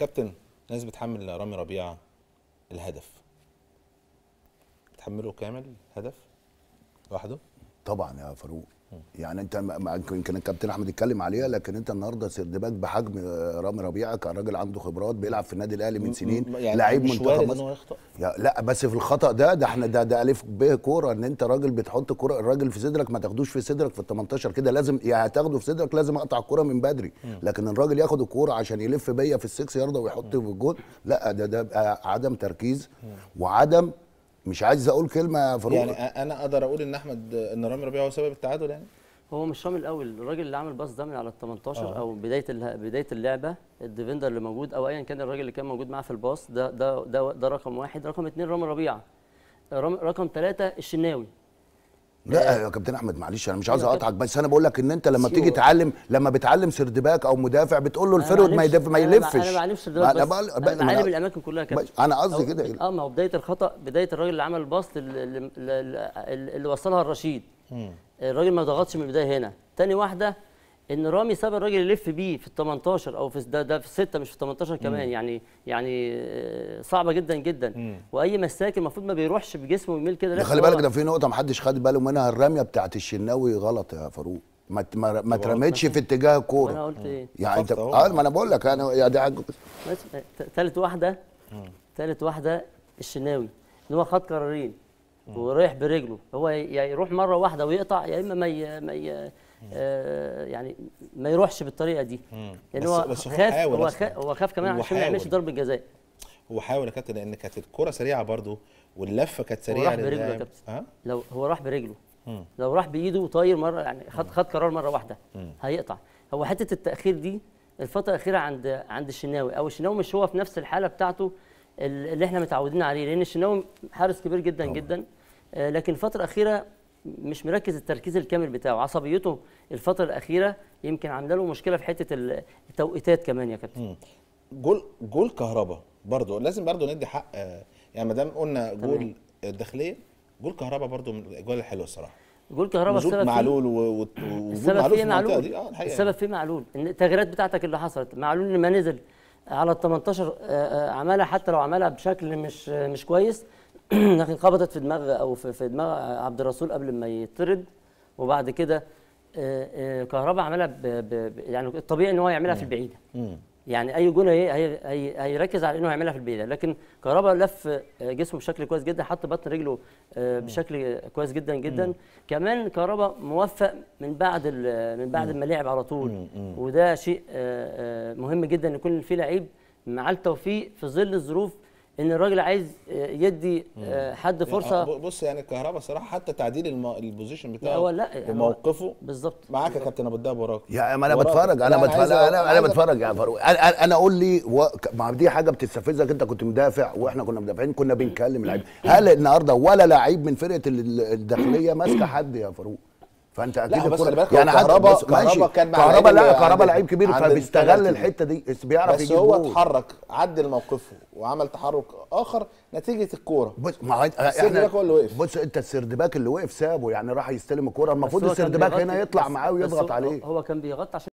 كابتن ناس بتحمل رامي ربيعه الهدف بتحمله كامل هدف لوحده طبعا يا فاروق يعني انت ما- ما- يمكن الكابتن احمد يتكلم عليها لكن انت النهارده سردباك بحجم آه، رامي ربيعه كان راجل عنده خبرات بيلعب في النادي الاهلي من سنين يعني لعيب مش منتخب وارد مصر ان هو يخطأ يا لا بس في الخطا ده ده احنا ده ده الف ب كوره ان انت راجل بتحط كوره الراجل في صدرك ما تاخدوش في صدرك في ال 18 كده لازم يا هتاخده في صدرك لازم اقطع الكوره من بدري لكن الراجل ياخد الكوره عشان يلف بيا في السكس يارده ويحط في الجول لا ده ده بقى عدم تركيز وعدم مش عايز اقول كلمه يا فاروق يعني أ- انا اقدر اقول ان احمد ان رامي ربيعه هو سبب التعادل يعني هو مش رامي الاول الراجل اللي عامل باص ده من على ال 18 او بدايه ال- بدايه اللعبه الديفندر اللي موجود او ايا كان الراجل اللي كان موجود معاه في الباص ده ده ده, ده رقم واحد رقم اثنين رامي ربيعه رقم رقم ثلاثه الشناوي لا يا كابتن احمد معلش انا مش عاوز أيوة اقطعك بس انا بقول لك ان انت لما سيبه. بتيجي تعلم لما بتعلم سردباك او مدافع بتقول له أنا الفرود ما بعلمش- يدف ما أنا بع- يلفش انا بعلمش ما دلوقتي أنا بس بقول- انا ما أنا- بعلم الاماكن كلها كده بس أنا قصدي كده يعني. اه ما هو بدايه الخطا بدايه الراجل اللي عمل الباص اللي, اللي, اللي وصلها الرشيد الراجل ما ضغطش من البدايه هنا تاني واحده ان رامي ساب الراجل يلف بيه في ال 18 او في ده, ده في السته مش في ال 18 كمان يعني يعني آه، صعبه جدا جدا واي مساك المفروض ما بيروحش بجسمه ويميل كده ده لا خلي هو- بالك ده في نقطه ما حدش خد باله منها الرميه بتاعت الشناوي غلط يا فاروق ما ت- ما, ما ترمتش في اتجاه وانا الكوره قلت ايه يعني انت خط أهو. اه ما انا بقول لك انا يا دي حاجه بس ثالث واحده ثالث واحده الشناوي ان هو خد قرارين ورايح برجله هو يا يروح مره واحده ويقطع يا اما ما ي... ما ي... آه يعني ما يروحش بالطريقه دي لان بس- هو بس هو خاف حاول هو أصلاً. خاف هو خاف كمان هو عشان ما يعملش حاول. ضربه جزاء هو حاول يا كابتن لان كانت الكره سريعه برضو واللفه كانت هو سريعه راح برجله يا للاعب. كابتن ها لو هو راح برجله مم. لو راح بايده وطاير مره يعني خد خد قرار مره واحده هيقطع هو حته التاخير دي الفتره الاخيره عند عند الشناوي او الشناوي مش هو في نفس الحاله بتاعته ال- اللي احنا متعودين عليه لان الشناوي حارس كبير جدا طبعا. جدا آه، لكن الفتره الاخيره مش مركز التركيز الكامل بتاعه عصبيته الفتره الاخيره يمكن عامله له مشكله في حته ال- التوقيتات كمان يا كابتن جول جول كهربا برضو لازم برضو ندي حق آه، يعني ما دام قلنا جول الداخليه جول كهربا برضو من الاجوال الحلوه الصراحه جول كهربا وجود السبب فيه معلول و- و- ووجود السبب معلول فيه في المنطقه معلول دي اه الحقيقه السبب فيه معلول ان التغييرات بتاعتك اللي حصلت معلول لما نزل على ال 18 آه، آه، عملها حتى لو عملها بشكل مش آه، مش كويس لكن خبطت في دماغ او في في دماغ عبد الرسول قبل ما يطرد وبعد كده آه، آه، كهربا عملها ب- ب- ب- يعني الطبيعي ان هو يعملها في البعيده مم. يعني اي جون هي هي هي هيركز على انه يعملها في البعيده لكن كهربا لف آه، جسمه بشكل كويس جدا حط بطن رجله آه، بشكل كويس جدا جدا كمان كهربا موفق من بعد ال- من بعد ما لعب على طول وده شيء آه، آه، مهم جدا ان يكون في لعيب مع التوفيق في ظل الظروف ان الراجل عايز آه، يدي آه، حد فرصه يعني بص يعني الكهرباء صراحه حتى تعديل الم... البوزيشن بتاعه هو لا، يعني هو- وموقفه بالظبط معاك يا كابتن ابو الدهب وراك يا ما انا وراك. بتفرج انا لا، بتفرج عايز- انا انا عايز- بتفرج يا فاروق انا أنا- انا قول لي و... ما دي حاجه بتستفزك انت كنت مدافع واحنا كنا مدافعين كنا بنكلم لعيب هل النهارده ولا لعيب من فرقه ال- الداخليه ماسكه حد يا فاروق فانت اكيد بس الكرة- خلي بالك يعني هو حتى كهربا- بس ماشي كهربا كان مع كهربا اللعيب لا اللي كهربا عند- لعيب كبير عند فبيستغل البنالتي دي. الحته دي بس بيعرف بس يجيب هو جول. اتحرك عدل موقفه وعمل تحرك اخر نتيجه الكوره بص ما هو السردباك هو اللي وقف. بص انت السردباك اللي وقف سابه يعني راح يستلم الكوره المفروض بس هو كان السردباك بيغطي- هنا يطلع بس- معاه بس ويضغط هو- عليه هو كان بيغطي عشان